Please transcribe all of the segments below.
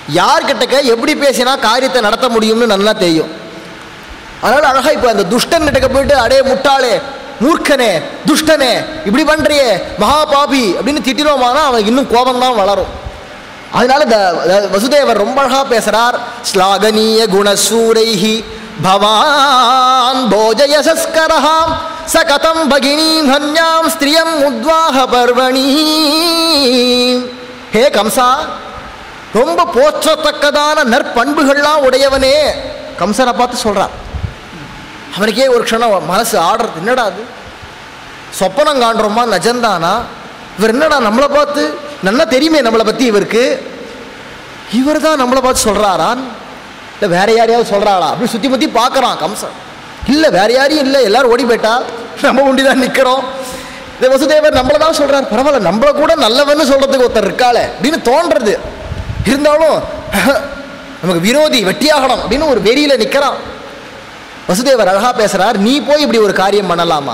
யார்கிட்டக்க எப்படி பேசினா காரியத்தை நடத்த முடியும்னு நல்லா தெரியும் அதனால அழகா இப்போ அந்த துஷ்டன் கிட்டக்க போயிட்டு அடே முட்டாளே மூர்க்கனே துஷ்டனே இப்படி பண்றியே மகா பாபி அப்படின்னு திட்டினோமானா அவனுக்கு இன்னும் கோபம் தான் வளரும் அதனால இந்த த- வசுதேவர் ரொம்ப அழகா பேசுறார் ஸ்லாகனீய குணசூரைஹி பவான் போஜயசஸ்கரஹாம் ச கதம் பகினீம் ஹன்யாம் ஸ்திரியம் உத்வாக பர்வணி ஹே கம்சா ரொம்ப போற்றத்தக்கதான நற்பண்புகள்லாம் உடையவனே கம்சனை பார்த்து சொல்றார் அவனுக்கே ஒரு க்ஷணம் மனசு ஆடுறது என்னடா அது சொப்பனம் காண்றோமா நஜந்தானா இவர் என்னடா நம்மளை பார்த்து நல்லா தெரியுமே நம்மளை பற்றி இவருக்கு இவர் தான் நம்மளை பார்த்து சொல்கிறாரான் இல்லை வேற யாரையாவது சொல்கிறாளா அப்படி சுற்றி முற்றி பார்க்குறான் கம்சன் இல்லை வேற யாரையும் இல்லை எல்லாரும் ஓடி போயிட்டா நம்ம ஒண்டி தான் நிற்கிறோம் இந்த வசுதேவர் நம்மளை தான் சொல்கிறார் பரவாயில்ல நம்மளை கூட நல்லவன்னு சொல்கிறதுக்கு ஒருத்தர் இருக்காளே அப்படின்னு தோன்றது இருந்தாலும் நமக்கு விரோதி வெட்டியாகணும் அப்படின்னு ஒரு வெறியில் நிற்கிறான் வசுதேவர் அழகா பேசுறார் நீ போய் இப்படி ஒரு காரியம் பண்ணலாமா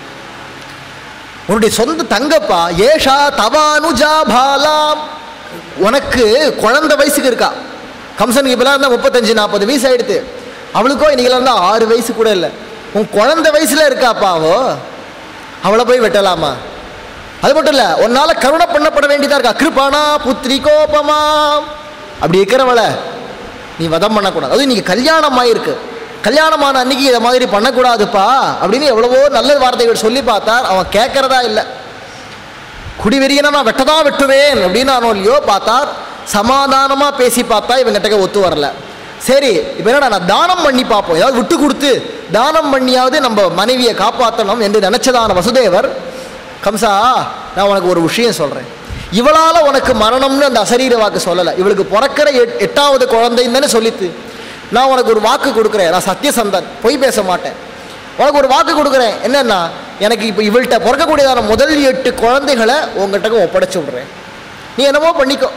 உன்னுடைய சொந்த தங்கப்பா ஏஷா தவானுஜா பாலாம் உனக்கு குழந்தை வயசுக்கு இருக்கா கம்சனுக்கு இப்பெல்லாம் இருந்தால் முப்பத்தஞ்சு நாற்பது வயசு ஆயிடுத்து அவளுக்கோ இன்னைக்கெல்லாம் இருந்தால் ஆறு வயசு கூட இல்லை உன் குழந்தை வயசுல இருக்காப்பா அவோ அவளை போய் வெட்டலாமா அது மட்டும் இல்லை உன்னால கருணை பண்ணப்பட வேண்டியதா இருக்கா கிருபானா புத்திரி கோபமா அப்படி இருக்கிறவளை நீ வதம் பண்ணக்கூடாது அதுவும் இன்னைக்கு கல்யாணம் ஆயிருக்கு கல்யாணமான அன்னைக்கு இதை மாதிரி பண்ணக்கூடாதுப்பா அப்படின்னு எவ்வளவோ நல்ல வார்த்தைகள் சொல்லி பார்த்தார் அவன் கேட்கறதா இல்லை குடிவெறியனை நான் வெட்டதான் வெட்டுவேன் அப்படின்னு நான் இல்லையோ பார்த்தார் சமாதானமாக பேசி பார்த்தா இவங்கிட்ட ஒத்து வரல சரி இப்போ என்னடா நான் தானம் பண்ணி பார்ப்போம் ஏதாவது விட்டு கொடுத்து தானம் பண்ணியாவது நம்ம மனைவியை காப்பாற்றணும் என்று நினைச்சதான வசுதேவர் கம்சா நான் உனக்கு ஒரு விஷயம் சொல்கிறேன் இவளால் உனக்கு மரணம்னு அந்த அசரீர வாக்கு சொல்லலை இவளுக்கு பிறக்கிற எட் எட்டாவது குழந்தைன்னு தானே சொல்லித்து நான் உனக்கு ஒரு வாக்கு கொடுக்குறேன் நான் சத்தியசந்தன் பொய் பேச மாட்டேன் உனக்கு ஒரு வாக்கு கொடுக்குறேன் என்னன்னா எனக்கு இப்போ இவள்கிட்ட பிறக்கக்கூடியதான முதல் எட்டு குழந்தைகளை உங்ககிட்ட ஒப்படைச்சு விடுறேன் நீ என்னமோ பண்ணிக்கோ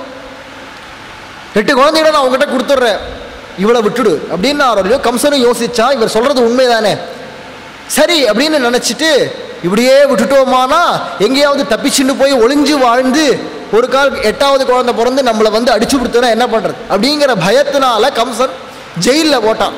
எட்டு குழந்தைகளை நான் உங்ககிட்ட கொடுத்துட்றேன் இவளை விட்டுடு அப்படின்னு அவரையோ கம்சனும் யோசிச்சா இவர் சொல்றது உண்மைதானே சரி அப்படின்னு நினச்சிட்டு இப்படியே விட்டுட்டோமானா எங்கேயாவது தப்பிச்சுன்னு போய் ஒளிஞ்சு வாழ்ந்து ஒரு கால் எட்டாவது குழந்தை பிறந்து நம்மளை வந்து அடிச்சு கொடுத்தோன்னா என்ன பண்ணுறது அப்படிங்கிற பயத்தினால கம்சன் ஜெயிலில் போட்டான்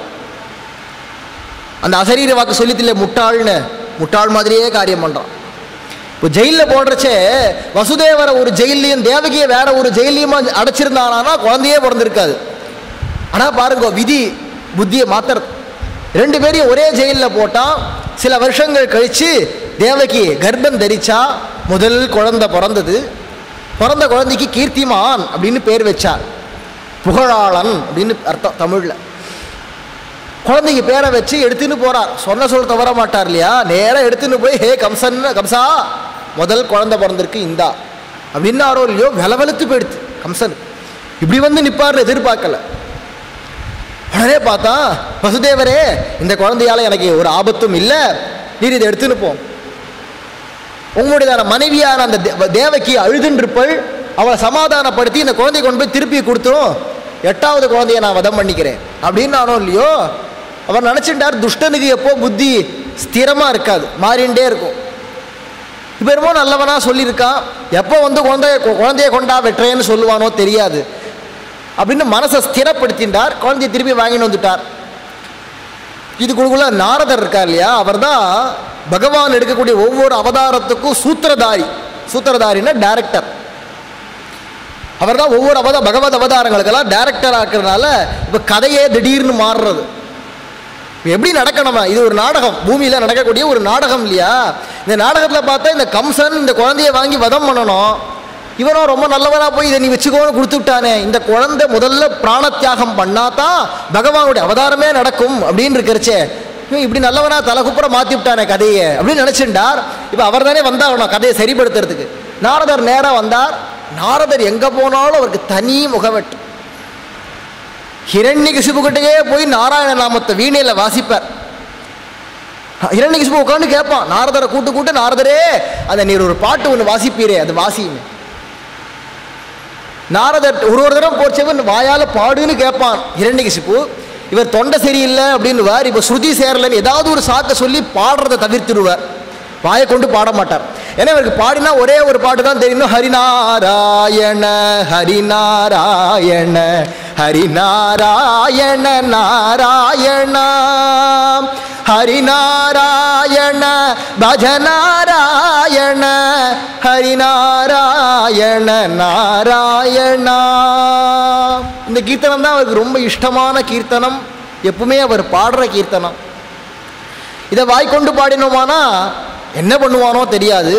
அந்த அசரீர வாக்கு சொல்லித்தில்ல முட்டாள்னு முட்டாள் மாதிரியே காரியம் பண்ணுறான் இப்போ ஜெயிலில் போடுறச்சே வசுதேவரை ஒரு ஜெயிலையும் தேவகியை வேற ஒரு ஜெயிலையுமா அடைச்சிருந்தானா குழந்தையே பிறந்திருக்காது ஆனால் பாருங்க விதி புத்தியை மாத்துறது ரெண்டு பேரையும் ஒரே ஜெயிலில் போட்டால் சில வருஷங்கள் கழித்து தேவகி கர்ப்பம் தரிச்சா முதல் குழந்தை பிறந்தது பிறந்த குழந்தைக்கு கீர்த்திமான் அப்படின்னு பேர் வச்சார் புகழாளன் அப்படின்னு அர்த்தம் தமிழில் குழந்தைக்கு பேரை வச்சு எடுத்துன்னு போறார் சொன்ன சொல் தவற மாட்டார் இல்லையா நேராக எடுத்துன்னு போய் ஹே கம்சன் கம்சா முதல் குழந்தை பிறந்திருக்கு இந்தா அப்படின்னு ஆரோ இல்லையோ வெலவெலுத்து போயிடுது கம்சன் இப்படி வந்து நிப்பார்னு எதிர்பார்க்கல உடனே பார்த்தா வசுதேவரே இந்த குழந்தையால எனக்கு ஒரு ஆபத்தும் இல்லை நீர் இதை எடுத்துன்னு போ உங்களுடையதான மனைவியான அந்த தே- தேவகி அழுதுன்றிருப்பள் அவளை சமாதானப்படுத்தி இந்த குழந்தைய கொண்டு போய் திருப்பி கொடுத்துரும் எட்டாவது குழந்தைய நான் வதம் பண்ணிக்கிறேன் அப்படின்னு நானும் இல்லையோ அவர் நினச்சிட்டார் துஷ்டனுக்கு எப்போ புத்தி ஸ்திரமாக இருக்காது மாறிண்டே இருக்கும் இப்போ என்னமோ நல்லவனா சொல்லியிருக்கான் எப்போ வந்து குழந்தைய குழந்தைய கொண்டா வெட்டுறேன்னு சொல்லுவானோ தெரியாது அப்படின்னு மனசை ஸ்திரப்படுத்தின்றார் குழந்தைய திருப்பி வாங்கிட்டு வந்துட்டார் இதுக்குள்ள நாரதர் இருக்கார் இல்லையா அவர் தான் பகவான் எடுக்கக்கூடிய ஒவ்வொரு அவதாரத்துக்கும் சூத்திரதாரி சூத்திரதாரின்னா டைரக்டர் அவர் தான் ஒவ்வொரு அவத பகவத் அவதாரங்களுக்கெல்லாம் டைரக்டர் ஆக்குறதுனால இப்போ கதையே திடீர்னு மாறுறது இப்ப எப்படி நடக்கணுமா இது ஒரு நாடகம் பூமியில் நடக்கக்கூடிய ஒரு நாடகம் இல்லையா இந்த நாடகத்தில் பார்த்தா இந்த கம்சன் இந்த குழந்தைய வாங்கி வதம் பண்ணணும் இவனும் ரொம்ப நல்லவனா போய் இதை நீ வச்சுக்கோன்னு கொடுத்து விட்டானே இந்த குழந்தை முதல்ல பிராணத்தியாகம் பண்ணாதான் பகவானுடைய அவதாரமே நடக்கும் அப்படின்னு இருக்கிறச்சே இவன் இப்படி நல்லவனா தலைகுப்புற மாற்றி விட்டானே கதையை அப்படின்னு நினச்சிண்டார் இப்போ அவர் தானே வந்தாகணும் கதையை சரிப்படுத்துறதுக்கு நாரதர் நேராக வந்தார் நாரதர் எங்கே போனாலும் அவருக்கு தனி முகவெட்டு ஹிரண்யகிசுபுக்கிட்டே போய் நாராயண நாமத்தை வீணையில் வாசிப்பார் ஹிரண்யகிசுபு உட்காந்து கேட்பான் நாரதரை கூட்டு கூட்டு நாரதரே அந்த நீர் ஒரு பாட்டு ஒன்று வாசிப்பீரே அது வாசியுமே நாரதர் ஒரு ஒரு தடவை போச்சவன் வாயால் பாடுன்னு கேட்பான் ஹிரண்யகிசுப்பு இவர் தொண்டை சரியில்லை அப்படின்னுவார் இப்போ ஸ்ருதி சேரலன்னு ஏதாவது ஒரு சாக்கை சொல்லி பாடுறதை தவிர்த்துடுவார் வாயை கொண்டு பாட மாட்டார் ஏன்னா இவருக்கு பாடினா ஒரே ஒரு பாட்டு தான் தெரியும் ஹரிநாராயண ஹரிநாராயண ஹரிநாராயண நாராயண ஹரிநாராயண பஜநாராயண ஹரிநாராயண நாராயணா இந்த கீர்த்தனம் தான் அவருக்கு ரொம்ப இஷ்டமான கீர்த்தனம் எப்பவுமே அவர் பாடுற கீர்த்தனம் இதை வாய்க்கொண்டு பாடினோமானா என்ன பண்ணுவானோ தெரியாது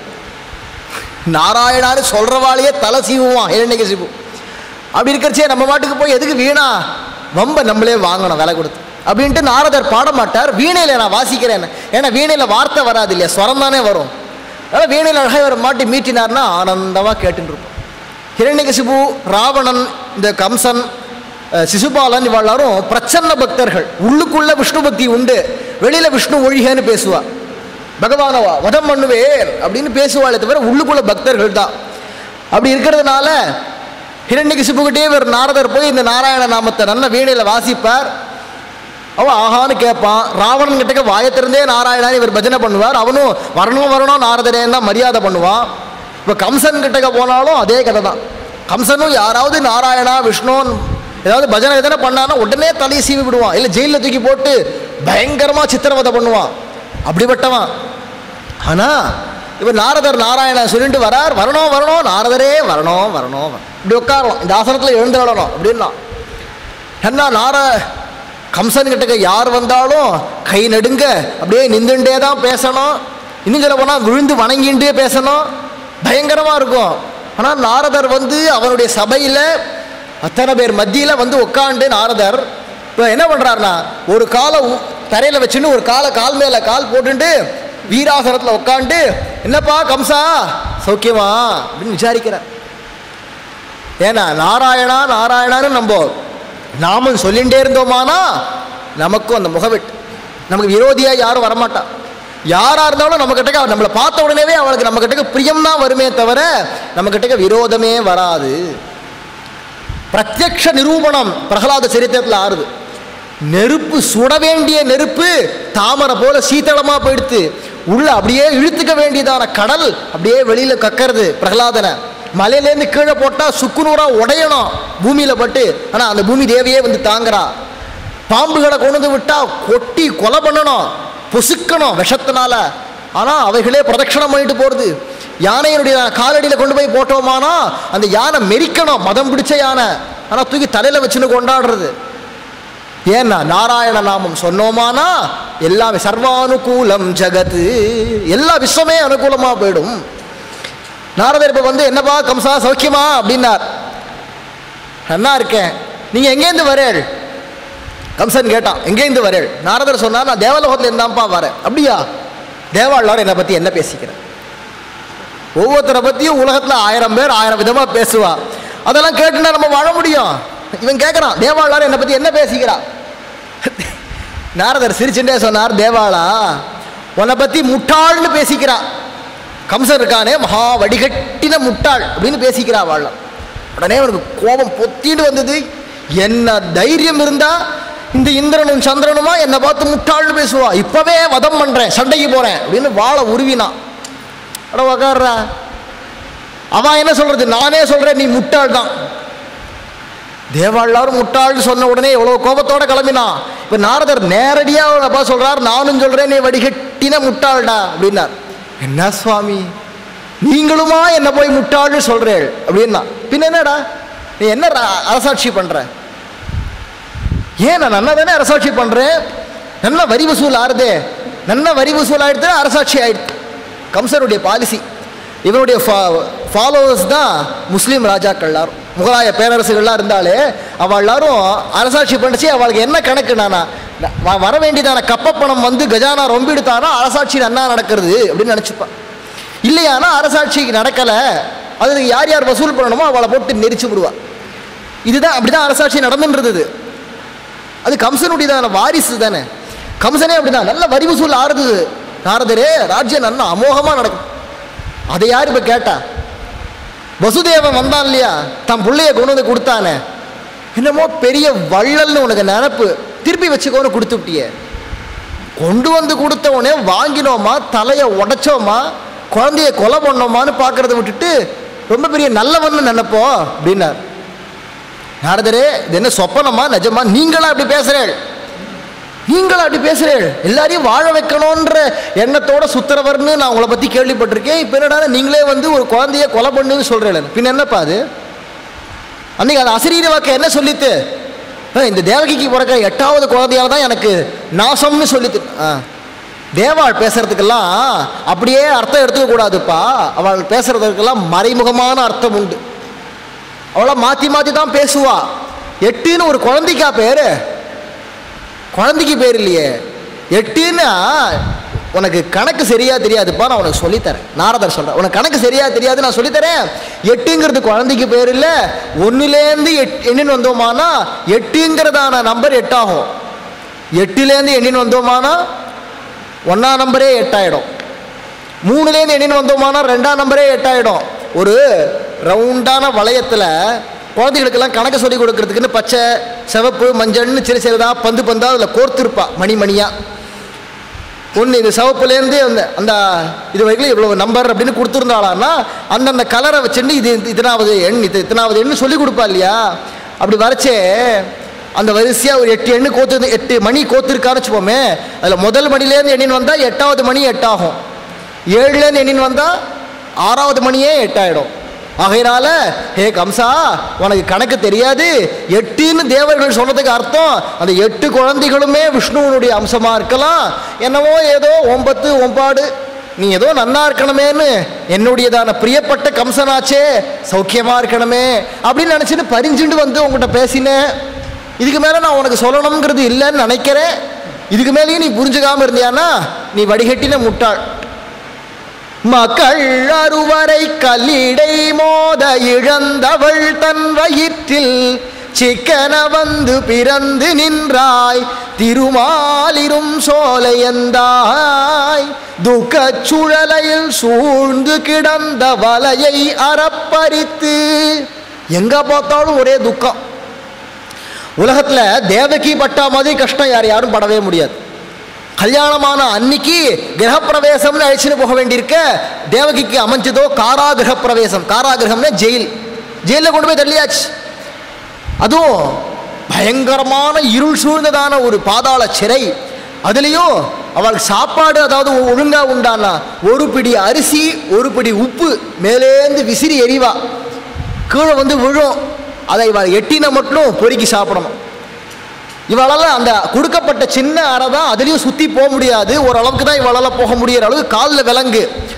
நாராயணான்னு சொல்கிறவாளையே தலை சீவுவான் இரண்டைக்கு சீவு அப்படி இருக்கிறச்சே நம்ம மாட்டுக்கு போய் எதுக்கு வீணா வம்ப நம்மளே வாங்கணும் விலை கொடுத்து அப்படின்ட்டு நாரதர் பாட மாட்டார் வீணையில் நான் வாசிக்கிறேன் ஏன்னா வீணையில் வார்த்தை வராது இல்லையா ஸ்வரம் தானே வரும் அதனால் வீணையில் அழகாக இவர் மாட்டி மீட்டினார்னா ஆனந்தமாக கேட்டுன்னு இருப்போம் ஹிரண்யகசிபு ராவணன் இந்த கம்சன் அஹ், சிசுபாலன் இவெல்லாரும் பிரச்சன்ன பக்தர்கள் உள்ளுக்குள்ள விஷ்ணு பக்தி உண்டு வெளியில விஷ்ணு ஒழிகன்னு பேசுவா பகவானவா வதம் பண்ணுவேன் அப்படின்னு பேசுவாளே தவிர உள்ளுக்குள்ள பக்தர்கள் தான் அப்படி இருக்கிறதுனால ஹிரண்யகிசிபுக்கிட்டே இவர் நாரதர் போய் இந்த நாராயண நாமத்தை நல்ல வீணையில் வாசிப்பார் அவன் ஆஹான்னு கேட்பான் ராவணன் கிட்டக்க வாயை திறந்தே நாராயணான்னு இவர் பஜனை பண்ணுவார் அவனும் வரணும் வரணும் நாரதரேன்னு தான் மரியாதை பண்ணுவான் இப்போ கம்சன் கிட்டக்க போனாலும் அதே கதை தான் கம்சனும் யாராவது நாராயணா விஷ்ணுன்னு ஏதாவது பஜனை எதனா பண்ணானா உடனே தலையை சீவி விடுவான் இல்லை ஜெயிலில் தூக்கி போட்டு பயங்கரமாக சித்திரவதை பண்ணுவான் அப்படிப்பட்டவன் ஆனால் இவர் நாரதர் நாராயணன் சொல்லிட்டு வரார் வரணும் வரணும் நாரதரே வரணும் வரணும் வரணும். இப்படி உட்காரணும் இந்த ஆசனத்தில் எழுந்துடணும் அப்படின்னா என்ன நார கம்சன் கிட்டக்க யார் வந்தாலும் கை நடுங்க அப்படியே நின்றுண்டே தான் பேசணும் இன்னும் சொல்ல போனால் விழுந்து வணங்கிண்டே பேசணும் பயங்கரமாக இருக்கும் ஆனால் நாரதர் வந்து அவனுடைய சபையில் அத்தனை பேர் மத்தியில் வந்து உட்காந்து நாரதர் இப்போ என்ன பண்ணுறாருனா ஒரு காலை தரையில் வச்சுன்னு ஒரு காலை கால் மேலே கால் போட்டுட்டு வீராசனத்தில் உட்காந்து என்னப்பா கம்சா சௌக்கியமா அப்படின்னு விசாரிக்கிறார் ஏன்னா நாராயணா நாராயணான்னு நம்ம நாமும் சொல்லிகிட்டே இருந்தோமானா நமக்கும் அந்த முகவெட்டு நமக்கு விரோதியாக யாரும் வரமாட்டா யாராக இருந்தாலும் நம்ம கிட்டக்க நம்மளை பார்த்த உடனேவே அவளுக்கு நம்ம கிட்டக்க பிரியம் தான் வருமே தவிர நம்ம கிட்டக்க விரோதமே வராது பிரத்யக்ஷ நிரூபணம் பிரகலாத சரித்திரத்தில் ஆறுது நெருப்பு சுட வேண்டிய நெருப்பு தாமரை போல சீத்தளமாக போயிடுத்து உள்ள அப்படியே இழுத்துக்க வேண்டியதான கடல் அப்படியே வெளியில் கக்கறது பிரகலாதனை மலையிலேருந்து கீழே போட்டால் சுக்குநூறா உடையணும் பூமியில் பட்டு ஆனால் அந்த பூமி தேவியே வந்து தாங்குறா பாம்புகளை கொண்டு வந்து விட்டா கொட்டி கொலை பண்ணணும் பொசுக்கணும் விஷத்தினால ஆனால் அவைகளே பிரதட்சணம் பண்ணிட்டு போகிறது யானையினுடைய காலடியில் கொண்டு போய் போட்டோமானா அந்த யானை மெரிக்கணும் மதம் பிடிச்ச யானை ஆனால் தூக்கி தலையில் வச்சுன்னு கொண்டாடுறது ஏன்னா நாராயண நாமம் சொன்னோமானா எல்லாமே சர்வானுகூலம் ஜகத்து எல்லா விஸ்வமே அனுகூலமாக போயிடும் நாரதர் இப்போ வந்து என்னப்பா கம்சா சௌக்கியமா அப்படின்னார் நல்லா இருக்கேன் நீங்கள் எங்கேருந்து வரேள் கம்சன் கேட்டான் எங்கேருந்து வரேள் நாரதர் சொன்னார் நான் தேவலோகத்தில் இருந்தான்ப்பா வரேன் அப்படியா தேவாளர் என்னை பற்றி என்ன பேசிக்கிறேன் ஒவ்வொருத்தரை பற்றியும் உலகத்தில் ஆயிரம் பேர் ஆயிரம் விதமாக பேசுவா அதெல்லாம் கேட்டுனா நம்ம வாழ முடியும் இவன் கேட்குறான் தேவாளர் என்னை பற்றி என்ன பேசிக்கிறா நாரதர் சிரிச்சுட்டே சொன்னார் தேவாளா உன்னை பற்றி முட்டாள்னு பேசிக்கிறா கம்சன் இருக்கானே மகா வடிகட்டின முட்டாள் அப்படின்னு பேசிக்கிறா வாழ உடனே அவனுக்கு கோபம் பொத்திட்டு வந்தது என்ன தைரியம் இருந்தா இந்த இந்திரனும் சந்திரனுமா என்னை பார்த்து முட்டாள்னு பேசுவா இப்பவே வதம் பண்றேன் சண்டைக்கு போறேன் அப்படின்னு வாழை உருவினான் அட உக்காடுறா அவன் என்ன சொல்றது நானே சொல்றேன் நீ முட்டாள் தான் தேவாள்லாரும் முட்டாள்னு சொன்ன உடனே எவ்வளோ கோபத்தோட கிளம்பினான் இப்போ நாரதர் நேரடியாக அவன் அப்பா சொல்றார் நானும் சொல்றேன் நீ வடிகட்டின முட்டாள்டா அப்படின்னார் என்ன சுவாமி நீங்களுமா என்ன போய் முட்டாள்னு சொல்றேள் அப்படின்னா பின்ன என்னடா நீ என்ன ர- அரசாட்சி பண்ற ஏன் நான் நன்னா தானே அரசாட்சி பண்றேன் நல்ல வரி வசூல் ஆறுதே நல்ல வரி வசூல் ஆயிடுத்து அரசாட்சி ஆயிடுத்து கம்சனுடைய பாலிசி இவனுடைய ஃபாலோவர்ஸ் தான் முஸ்லீம் ராஜாக்கள் எல்லாரும் முகலாய பேரரசுகள்லாம் இருந்தாலே அவள் எல்லாரும் அரசாட்சி பண்ணிச்சு அவளுக்கு என்ன கணக்கு நானா வ- வர வேண்டியதான கப்ப பணம் வந்து கஜானா ரொம்ப எடுத்தானா அரசாட்சி நன்னா நடக்கிறது அப்படின்னு நினச்சிப்பான் இல்லையானா அரசாட்சி நடக்கலை அதுக்கு யார் யார் வசூல் பண்ணணுமோ அவளை போட்டு நெரிச்சு விடுவா இதுதான் அப்படிதான் அரசாட்சி நடந்துன்றது அது கம்சனுடையதான வாரிசு தானே கம்சனே அப்படிதான் நல்ல வரி வசூல் ஆறுது நாரதரே ராஜ்யம் நல்லா அமோகமாக நடக்கும் அதை யார் இப்போ கேட்டா வசுதேவன் வந்தான் இல்லையா தன் பிள்ளைய கொண்டு வந்து கொடுத்தானே என்னமோ பெரிய வள்ளல்னு உனக்கு நினப்பு திருப்பி வச்சுக்கோன்னு கொடுத்து விட்டியே கொண்டு வந்து கொடுத்த உடனே வாங்கினோமா தலையை உடைச்சோமா குழந்தைய கொலை பண்ணோமான்னு பார்க்கறத விட்டுட்டு ரொம்ப பெரிய நல்லவன்னு நினைப்போம் அப்படின்னார் நாரதரே இது என்ன சொப்பனமா நிஜமா நீங்களா அப்படி பேசுறேள் நீங்களா அப்படி பேசுறேள் எல்லாரையும் வாழ வைக்கணுன்ற எண்ணத்தோட சுத்துறவர்னு நான் உங்களை பத்தி கேள்விப்பட்டிருக்கேன் இப்போ என்னடா நீங்களே வந்து ஒரு குழந்தைய கொலை பண்ணுன்னு சொல்றேன் பின்ன என்னப்பா அது அன்னைக்கு அந்த அசிரீர வாக்கு என்ன சொல்லித்து "அஹ், இந்த தேவகிக்கு பிறக்க எட்டாவது குழந்தையால தான் எனக்கு நாசம்னு சொல்லித்து ஆ தேவாள் பேசுறதுக்கெல்லாம் அப்படியே அர்த்தம் எடுத்துக்க கூடாதுப்பா அவள் பேசுறதுக்கெல்லாம் மறைமுகமான அர்த்தம் உண்டு அவளை மாற்றி மாற்றி தான் பேசுவா எட்டுன்னு ஒரு குழந்தைக்கா பேர் குழந்தைக்கு பேர் இல்லையே எட்டுன்னா உனக்கு கணக்கு சரியா தெரியாதுப்பா நான் உனக்கு சொல்லித்தரேன் நாரதர் சொல்கிறேன் உனக்கு கணக்கு சரியா தெரியாது நான் சொல்லித்தரேன் எட்டுங்கிறது குழந்தைக்கு பேர் இல்லை ஒன்றுலேருந்து எட் எண்ணின்னு வந்தோமானா எட்டுங்கிறதான நம்பர் எட்டாகும் எட்டுலேருந்து எண்ணின்னு வந்தோமானா ஒன்றாம் நம்பரே எட்டாயிடும் மூணுலேருந்து எண்ணின்னு வந்தோமானா ரெண்டாம் நம்பரே எட்டாயிடும் ஒரு ரவுண்டான வளையத்தில் குழந்தைகளுக்கெல்லாம் கணக்கு சொல்லி கொடுக்கறதுக்குன்னு பச்சை சிவப்பு மஞ்சள்னு சிறு சிறிதாக பந்து பந்தா அதில் கோர்த்துருப்பா மணி மணியாக ஒன்று இந்த சிவப்புலேருந்து அந்த அந்த இது வரைக்கும் இவ்வளோ நம்பர் அப்படின்னு கொடுத்துருந்தாளான்னா அந்தந்த கலரை வச்சுட்டு இது இத்தனாவது எண் இது இத்தனாவது எண்ணு சொல்லி கொடுப்பா இல்லையா அப்படி வரைச்சே அந்த வரிசையாக ஒரு எட்டு எண்ணு கோத்து எட்டு மணி கோத்துருக்கான்னு வச்சுப்போமே அதில் முதல் மணிலேருந்து எண்ணின்னு வந்தால் எட்டாவது மணி எட்டாகும் ஏழுலேருந்து எண்ணின்னு வந்தால் ஆறாவது மணியே எட்டாயிடும் ஆகையினால ஹே கம்சா உனக்கு கணக்கு தெரியாது எட்டுன்னு தேவர்கள் சொன்னதுக்கு அர்த்தம் அந்த எட்டு குழந்தைகளுமே விஷ்ணுவனுடைய அம்சமா இருக்கலாம் என்னவோ ஏதோ ஒம்பத்து ஒம்பாடு நீ ஏதோ நன்னா இருக்கணுமேன்னு என்னுடையதான பிரியப்பட்ட கம்சனாச்சே சௌக்கியமா இருக்கணுமே அப்படின்னு நினச்சிட்டு பரிஞ்சுண்டு வந்து உங்ககிட்ட பேசினேன் இதுக்கு மேலே நான் உனக்கு சொல்லணுங்கிறது இல்லைன்னு நினைக்கிறேன் இதுக்கு மேலேயும் நீ புரிஞ்சுக்காம இருந்தியானா நீ வடிகட்டின முட்டாள் மக்கள் அறுவரை கல்லிடை மோத இழந்தவள் தன் வயிற்றில் சிக்கன வந்து பிறந்து நின்றாய் திருமாலிரும் சோலையந்தாய் துக்கச் சுழலையில் சூழ்ந்து கிடந்த வலையை அறப்பறித்து எங்க பார்த்தாலும் ஒரே துக்கம் உலகத்துல தேவகி பட்டா மாதிரி கஷ்டம் யார் யாரும் படவே முடியாது கல்யாணமான அன்னைக்கு கிரகப்பிரவேசம்னு அழைச்சிட்டு போக வேண்டியிருக்க தேவகிக்கு அமைஞ்சதோ காராகிரக பிரவேசம் காராகிரகம்னா ஜெயில் ஜெயிலில் கொண்டு போய் தள்ளியாச்சு அதுவும் பயங்கரமான இருள் சூழ்ந்ததான ஒரு பாதாள சிறை அதுலேயும் அவளுக்கு சாப்பாடு அதாவது ஒழுங்கா உண்டானா ஒரு பிடி அரிசி ஒரு பிடி உப்பு மேலேந்து விசிறி எறிவா கீழே வந்து விழும் அதை இவள் எட்டின மட்டும் பொறுக்கி சாப்பிடணும் இவளால் அந்த கொடுக்கப்பட்ட சின்ன அறை தான் அதுலேயும் சுற்றி போக முடியாது ஓரளவுக்கு தான் இவளால் போக முடியிற அளவுக்கு காலில் விலங்கு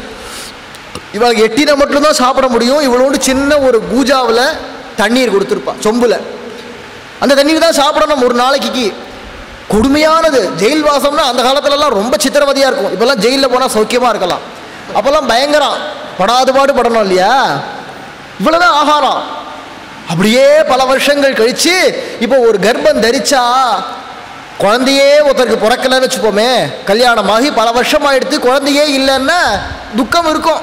இவள் எட்டின மட்டும்தான் சாப்பிட முடியும் இவளோடு சின்ன ஒரு பூஜாவில் தண்ணீர் கொடுத்துருப்பா சொம்பில் அந்த தண்ணீர் தான் சாப்பிடணும் ஒரு நாளைக்கு கொடுமையானது ஜெயில் வாசம்னா அந்த காலத்துலலாம் ரொம்ப சித்திரவதையாக இருக்கும் இப்போல்லாம் ஜெயிலில் போனால் சௌக்கியமாக இருக்கலாம் அப்போல்லாம் பயங்கரம் படாது பாடு படணும் இல்லையா இவ்வளோதான் ஆகாரம் அப்படியே பல வருஷங்கள் கழிச்சு இப்போ ஒரு கர்ப்பம் தரிச்சா குழந்தையே ஒருத்தருக்கு பிறக்கலன்னு வச்சுப்போமே கல்யாணமாகி பல வருஷம் ஆயிடுத்து குழந்தையே இல்லைன்னா துக்கம் இருக்கும்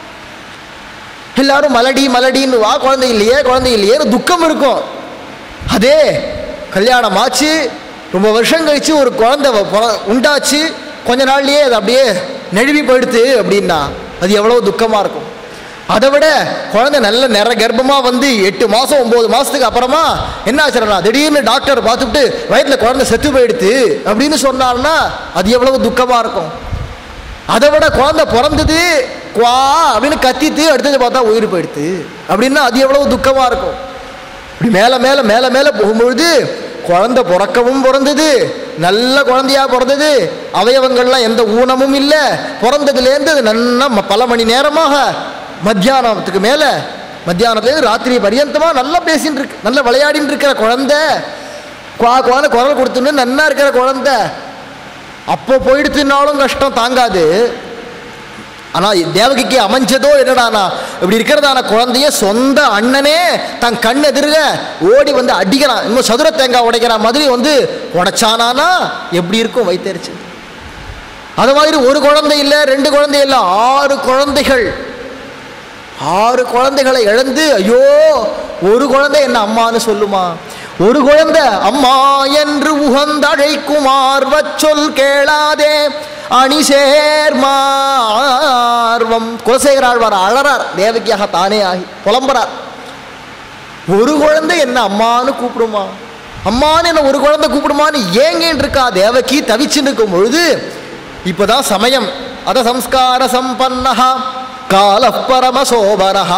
எல்லாரும் மலடி மலடின்னு வா குழந்தை இல்லையே குழந்தை இல்லையேன்னு துக்கம் இருக்கும் அதே கல்யாணம் ஆச்சு ரொம்ப வருஷம் கழிச்சு ஒரு குழந்தை வ- பொற- உண்டாச்சு கொஞ்ச நாள்லயே அது அப்படியே நழுவி போயிடுத்து அப்படின்னா அது எவ்வளோ துக்கமாக இருக்கும் அதை விட குழந்தை நல்ல நிற கர்ப்பமாக வந்து எட்டு மாதம் ஒம்பது மாதத்துக்கு அப்புறமா என்ன ஆச்சுன்னா திடீர்னு டாக்டர் பார்த்துட்டு வயிற்றில் குழந்தை செத்து போயிடுத்து அப்படின்னு சொன்னார்னா அது எவ்வளவு துக்கமாக இருக்கும் அதை விட குழந்தை பிறந்தது குவா அப்படின்னு கத்திட்டு அடுத்தது பார்த்தா உயிர் போயிடுத்து அப்படின்னா அது எவ்வளவு துக்கமாக இருக்கும் இப்படி மேலே மேலே மேலே மேலே போகும்பொழுது குழந்தை பிறக்கவும் பிறந்தது நல்ல குழந்தையா பிறந்தது அவயவங்கள்லாம் எந்த ஊனமும் இல்லை பிறந்ததுலேருந்து அது நல்லா ம- பல மணி நேரமாக மத்தியானத்துக்கு மேலே மத்தியானத்துலேருந்து ராத்திரி பரியந்தமாக நல்லா பேசின்னு இருக்கு நல்லா விளையாடின்னு இருக்கிற குழந்தை குவா குவான குரல் கொடுத்துன்னு நன்னா இருக்கிற குழந்தை அப்போ போயிடுத்துனாலும் கஷ்டம் தாங்காது ஆனால் தேவகிக்கு அமைஞ்சதோ என்னடானா இப்படி இருக்கிறதான குழந்தைய சொந்த அண்ணனே தன் கண் எதிர்க ஓடி வந்து அடிக்கிறான் இன்னும் சதுர தேங்காய் உடைக்கிற மாதிரி வந்து உடைச்சானானா எப்படி இருக்கும் வைத்தறிச்சு அது மாதிரி ஒரு குழந்தை இல்லை ரெண்டு குழந்தை இல்லை ஆறு குழந்தைகள் ஆறு குழந்தைகளை இழந்து ஐயோ ஒரு குழந்தை என்ன அம்மான்னு சொல்லுமா ஒரு குழந்தை அம்மா என்று உகந்தழைக்குமார் வச்சொல் கேளாதே அணிசேர் மார்வம் குலசேகர ஆழ்வார் அழறார் தேவகியாக தானே ஆகி புலம்புறார் ஒரு குழந்தை என்ன அம்மான்னு கூப்பிடுமா அம்மான்னு என்ன ஒரு குழந்தை கூப்பிடுமான்னு ஏங்கின்னு இருக்கா தேவகி தவிச்சுன்னு இருக்கும் பொழுது இப்போதான் சமயம் அத சம்ஸ்கார சம்பன்னஹா கால பரமசோபனஹா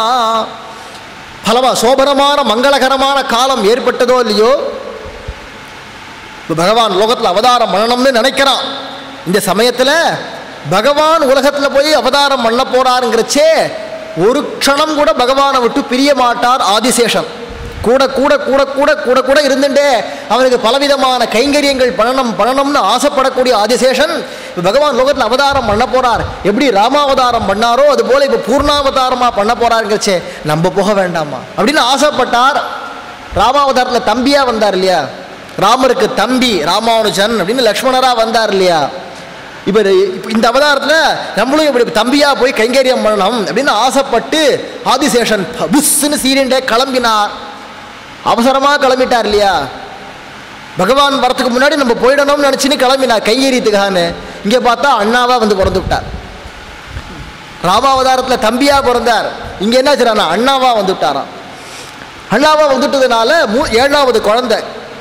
பலமா சோபனமான மங்களகரமான காலம் ஏற்பட்டதோ இல்லையோ இப்ப பகவான் லோகத்தில் அவதாரம் பண்ணணும்னு நினைக்கிறான் இந்த சமயத்தில் பகவான் உலகத்தில் போய் அவதாரம் பண்ண போறாருங்கிறச்சே ஒரு க்ஷணம் கூட பகவானை விட்டு பிரிய மாட்டார் ஆதிசேஷன் கூட கூட கூட கூட கூட கூட இருந்துட்டே அவனுக்கு பலவிதமான கைங்கரியங்கள் பண்ணணும் பண்ணணும்னு ஆசைப்படக்கூடிய ஆதிசேஷன் இப்ப பகவான் லோகத்தில் அவதாரம் பண்ண போறார் எப்படி ராமாவதாரம் பண்ணாரோ அது போல இப்போ பூர்ணாவதாரமா பண்ண போறாருங்கிறச்சே நம்ம போக வேண்டாமா அப்படின்னு ஆசைப்பட்டார் ராமாவதாரத்தில் தம்பியா வந்தார் இல்லையா ராமருக்கு தம்பி ராமானுஜன் அப்படின்னு லக்ஷ்மணரா வந்தார் இல்லையா இப்போ இந்த அவதாரத்தில் நம்மளும் இப்படி தம்பியா போய் கைங்கரியம் பண்ணணும் அப்படின்னு ஆசைப்பட்டு ஆதிசேஷன் புஸ்ன்னு சீரியண்டே கிளம்பினார் அவசரமாக கிளம்பிட்டார் இல்லையா பகவான் வரத்துக்கு முன்னாடி நம்ம போயிடணும்னு நினச்சின்னு கிளம்பினார் கையெறியத்துக்கான்னு இங்கே பார்த்தா அண்ணாவா வந்து பிறந்து விட்டார் ராமாவதாரத்தில் தம்பியா பிறந்தார் இங்கே என்ன செய்றானா அண்ணாவா வந்து விட்டாராம் அண்ணாவா வந்துட்டதுனால மூ ஏழாவது குழந்தை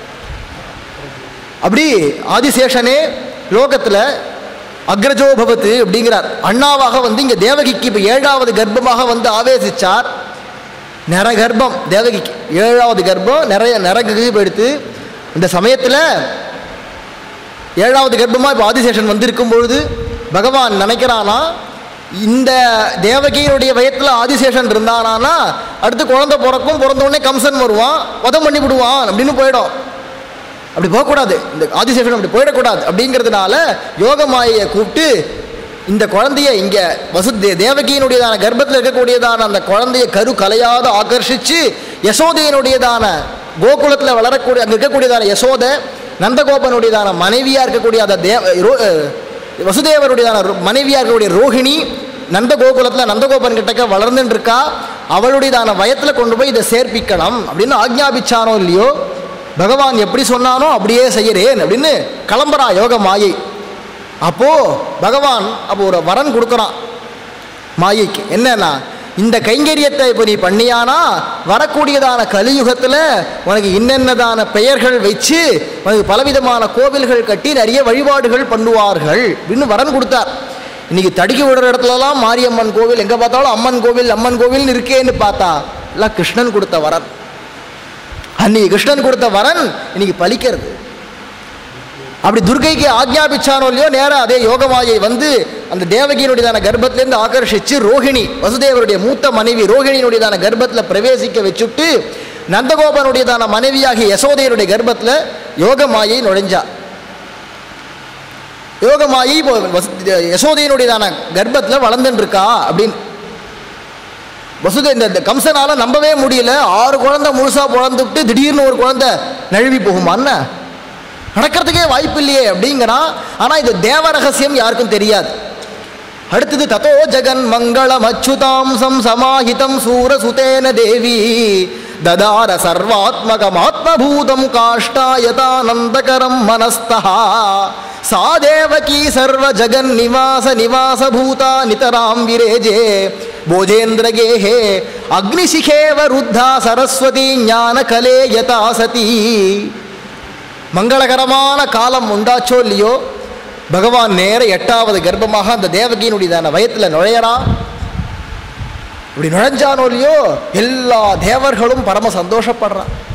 அப்படி ஆதிசேஷனே லோகத்தில் அக்ரஜோ பவத்து அப்படிங்கிறார் அண்ணாவாக வந்து இங்கே தேவகிக்கு இப்போ ஏழாவது கர்ப்பமாக வந்து ஆவேசிச்சார் நரகர்ப்பம் தேவகிக்கு ஏழாவது கர்ப்பம் நிறைய நரகு எடுத்து இந்த சமயத்தில் ஏழாவது கர்ப்பமாக இப்போ ஆதிசேஷன் வந்திருக்கும் பொழுது பகவான் நினைக்கிறானா இந்த தேவகியினுடைய வயத்தில் ஆதிசேஷன் இருந்தானா அடுத்து குழந்தை பிறக்கும் பிறந்த உடனே கம்சன் வருவான் வதம் பண்ணி விடுவான் அப்படின்னு போயிடும் அப்படி போகக்கூடாது இந்த ஆதிசேஷன் அப்படி போயிடக்கூடாது அப்படிங்கிறதுனால யோகமாயை கூப்பிட்டு இந்த குழந்தைய இங்கே வசு தே- தேவகியினுடையதான கர்ப்பத்தில் இருக்கக்கூடியதான அந்த குழந்தைய கரு கலையாத ஆகர்ஷிச்சு யசோதையினுடையதான கோகுலத்தில் வளரக்கூடிய அங்கே இருக்கக்கூடியதான யசோத நந்தகோபனுடையதான மனைவியாக இருக்கக்கூடிய அந்த தேவ ரோ- அஹ், வசுதேவருடையதான ரோ- மனைவியாக இருக்கக்கூடிய ரோஹிணி நந்தகோகுலத்தில் நந்தகோபன் கிட்டக்க வளர்ந்துட்டு இருக்கா அவளுடையதான வயத்தில் கொண்டு போய் இதை சேர்ப்பிக்கணும் அப்படின்னு ஆக்ஞாபிச்சானோ இல்லையோ பகவான் எப்படி சொன்னானோ அப்படியே செய்கிறேன் அப்படின்னு கிளம்புறா யோக மாயை அப்போ பகவான் அப்போ ஒரு வரன் கொடுக்குறான் மாயைக்கு என்னன்னா இந்த கைங்கரியத்தை இப்போ நீ பண்ணியானா வரக்கூடியதான கலியுகத்தில் உனக்கு இன்னென்னதான பெயர்கள் வச்சு உனக்கு பலவிதமான கோவில்கள் கட்டி நிறைய வழிபாடுகள் பண்ணுவார்கள் அப்படின்னு வரன் கொடுத்தார் இன்னைக்கு தடுக்கி விடுற இடத்துலலாம் மாரியம்மன் கோவில் எங்கே பார்த்தாலும் அம்மன் கோவில் அம்மன் கோவில்னு இருக்கேன்னு பார்த்தா எல்லாம் கிருஷ்ணன் கொடுத்த வரன் அன்னைக்கு கிருஷ்ணன் கொடுத்த வரன் இன்னைக்கு பலிக்கிறது அப்படி துர்கைக்கு ஆக்ஞாபிச்சானோ இல்லையோ நேராக அதே யோகமாயை வந்து அந்த தேவகியினுடையதான கர்ப்பத்திலேருந்து ஆகர்ஷிச்சு ரோகிணி வசுதேவருடைய மூத்த மனைவி ரோகிணியினுடையதான கர்ப்பத்தில் பிரவேசிக்க வச்சுட்டு நந்தகோபனுடையதான மனைவியாகிய யசோதையருடைய கர்ப்பத்தில் யோகமாயை நுழைஞ்சா யோகமாயி இப்போ வசு- யசோதையினுடையதான கர்ப்பத்தில் வளர்ந்துட்டு இருக்கா அப்படின்னு வசுதே இந்த இந்த கம்சனால நம்பவே முடியல ஆறு குழந்தை முழுசா பிறந்துட்டு திடீர்னு ஒரு குழந்தை நழுவி போகுமான்னு நடக்கிறதுக்கே வாய்ப்பு இல்லையே அப்படிங்கிறான் ஆனா இது தேவ ரகசியம் யாருக்கும் தெரியாது அடுத்தது ததோ ஜெகன் மங்களம் அச்சுதாம்சம் சமாஹிதம் சூரசுதேன தேவி ததார சர்வாத்மகம் ஆத்மபூதம் காஷ்டாயதானந்தகரம் மனஸ்தா சா தேவகி சர்வ ஜகன் நிவாச நிவாச பூதா நிதராம் விரேஜே போஜேந்திரகேஹே அக்னிசிகேவ ருத்தா சரஸ்வதி ஞான கலே யதா சதி மங்களகரமான காலம் உண்டாச்சோ இல்லையோ பகவான் நேர எட்டாவது கர்ப்பமாக அந்த தேவகியினுடையதான வயத்தில் நுழையறான் இப்படி நுழைஞ்சானோ இல்லையோ எல்லா தேவர்களும் பரம சந்தோஷப்படுறான்